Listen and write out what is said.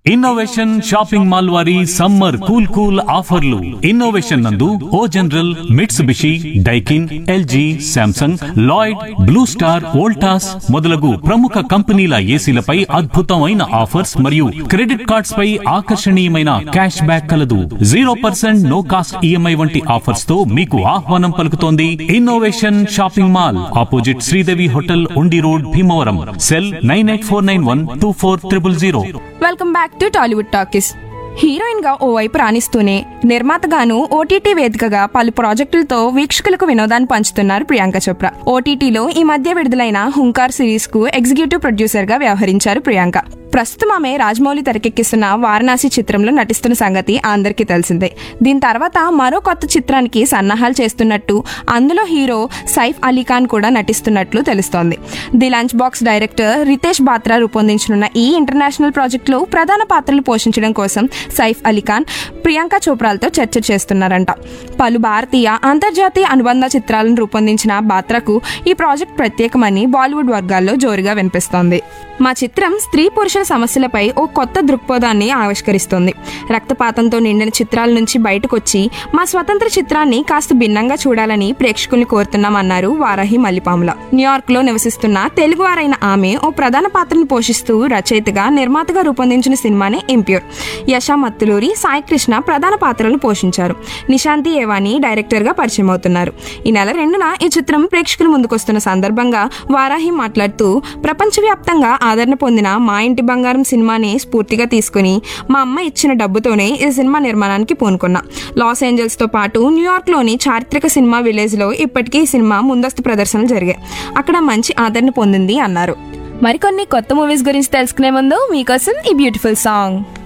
innovation shopping mall వారి summer cool cool ఆఫర్లు innovation నందు O General Mitsubishi Daikin LG Samsung Lloyd Blue Star Voltas మొదలగు ప్రముఖ కంపెనీల ఏసీలపై అద్భుతమైన ఆఫర్స్ మరియు క్రెడిట్ కార్డ్స్ పై ఆకర్షణీయమైన క్యాష్ బ్యాక్ కలదు zero percent no cost EMI వంటి ఆఫర్స్ తో మీకు ఆహ్వానం పలుకుతోంది innovation shopping mall opposite Sridevi hotel Undi road Bhimavaram cell nine eight four nine one two four triple zero welcome back to Tollywood talkies heroine గా ఓవైపు రాణిస్తూనే నిర్మాతగాను ఓటీటీ వేదికగా పలు ప్రాజెక్టులతో వీక్షకులకు వినోదాన్ని పంచుతున్నారు ప్రియాంక చోప్రా ఓటీటీలో ఈ మధ్య విడుదలైన హుంకార్ సిరీస్ కు ఎగ్జిక్యూటివ్ ప్రొడ్యూసర్ గా వ్యవహరించారు ప్రియాంక ప్రస్తుతం ఆమె రాజమౌళి తెరకెక్కిస్తున్న వారణాసి చిత్రంలో నటిస్తున్న సంగతి అందరికీ తెలిసిందే దీని తర్వాత మరో కొత్త చిత్రానికి సన్నాహాలు చేస్తున్నట్టు అందులో హీరో సైఫ్ అలీ ఖాన్ కూడా నటిస్తున్నట్లు తెలుస్తోంది the lunch box director Ritesh Batra రూపొందించనున్న ఈ ఇంటర్నేషనల్ ప్రాజెక్టులో ప్రధాన పాత్రలు పోషించడం కోసం సైఫ్ అలీ ఖాన్ ప్రియాంక చోప్రాలతో చర్చ చేస్తున్నారంట పలు భారతీయ అంతర్జాతీయ అనుబంధ చిత్రాలను రూపొందించిన బాత్రకు ఈ ప్రాజెక్ట్ ప్రత్యేకమని బాలీవుడ్ వర్గాల్లో జోరుగా వినిపిస్తోంది మా చిత్రం స్త్రీ పురుషుల సమస్యలపై ఓ కొత్త దృక్పథాన్ని ఆవిష్కరిస్తుంది రక్తపాతంతో నిండిన చిత్రాల నుంచి బయటకొచ్చి మా స్వతంత్ర చిత్రాన్ని కాస్త భిన్నంగా చూడాలని ప్రేక్షకుల్ని కోరుతున్నామన్నారు వారాహి మల్లిపాముల న్యూయార్క్ లో నివసిస్తున్న తెలుగువారైన ఆమె ఓ ప్రధాన పాత్రను పోషిస్తూ రచయితగా నిర్మాతగా రూపొందించిన సినిమానే ఇంప్యూర్ యశా మత్తులూరి సాయి కృష్ణ ప్రధాన పాత్రలు పోషించారు నిశాంతి ఏవాని డైరెక్టర్ గా పరిచయం అవుతున్నారు ఈ నెల రెండున ఈ చిత్రం ప్రేక్షకుల ముందుకొస్తున్న సందర్భంగా వారాహి మాట్లాడుతూ ప్రపంచవ్యాప్తంగా ఆదరణ పొందిన మా ఇంటి బంగారం సినిమాని స్ఫూర్తిగా తీసుకుని మా అమ్మ ఇచ్చిన డబ్బుతోనే ఈ సినిమా నిర్మాణానికి పూనుకున్నా లాస్ ఏంజల్స్ తో పాటు న్యూయార్క్ లోని చారిత్రక సినిమా విలేజ్ లో ఇప్పటికీ ఈ సినిమా ముందస్తు ప్రదర్శనలు జరిగాయి అక్కడ మంచి ఆదరణ పొందింది అన్నారు మరికొన్ని కొత్త మూవీస్ గురించి తెలుసుకునే ముందు మీకోసం ఈ బ్యూటిఫుల్ సాంగ్